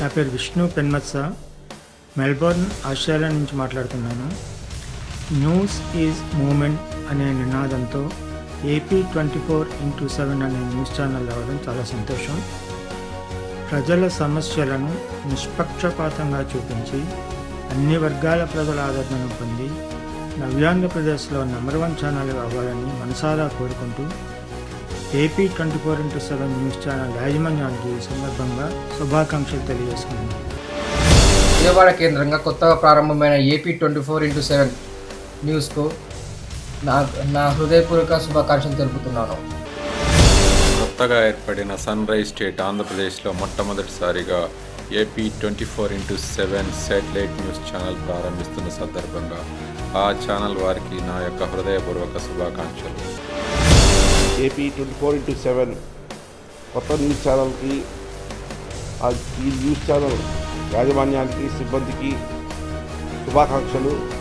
నా పేరు Vishnu Penmatsa Melbourne Australia నుంచి మాట్లాడుతున్నాను న్యూస్ ఈజ్ మూమెంట్ అనే నినాదంతో AP twenty four into seven అనే న్యూస్ ఛానల్ రావడం చాలా సంతోషం ప్రజల సమస్యలను నిష్పక్షపాతంగా చూపించి అన్ని వర్గాల ప్రజల ఆదరణను పొంది నవ్యాంధ్రప్రదేశ్లో నెంబర్ వన్ ఛానల్ అవ్వాలని మనసారా కోరుకుంటూ AP twenty four into seven news channel యాజమాన్యానికి ఈ సందర్భంగా శుభాకాంక్షలు తెలియజేసుకున్నాను విజయవాడ కేంద్రంగా కొత్తగా ప్రారంభమైన AP twenty four into seven న్యూస్కు నా నా హృదయపూర్వక శుభాకాంక్షలు తెలుపుతున్నాను కొత్తగా ఏర్పడిన సన్ రైజ్ స్టేట్ ఆంధ్రప్రదేశ్లో మొట్టమొదటిసారిగా AP twenty four into seven satellite news channel ప్రారంభిస్తున్న సందర్భంగా ఆ ఛానల్ వారికి నా యొక్క హృదయపూర్వక శుభాకాంక్షలు AP twenty four into seven కొత్త న్యూస్ ఛానల్కి ఆ ఈ న్యూస్ ఛానల్ యాజమాన్యానికి సిబ్బందికి శుభాకాంక్షలు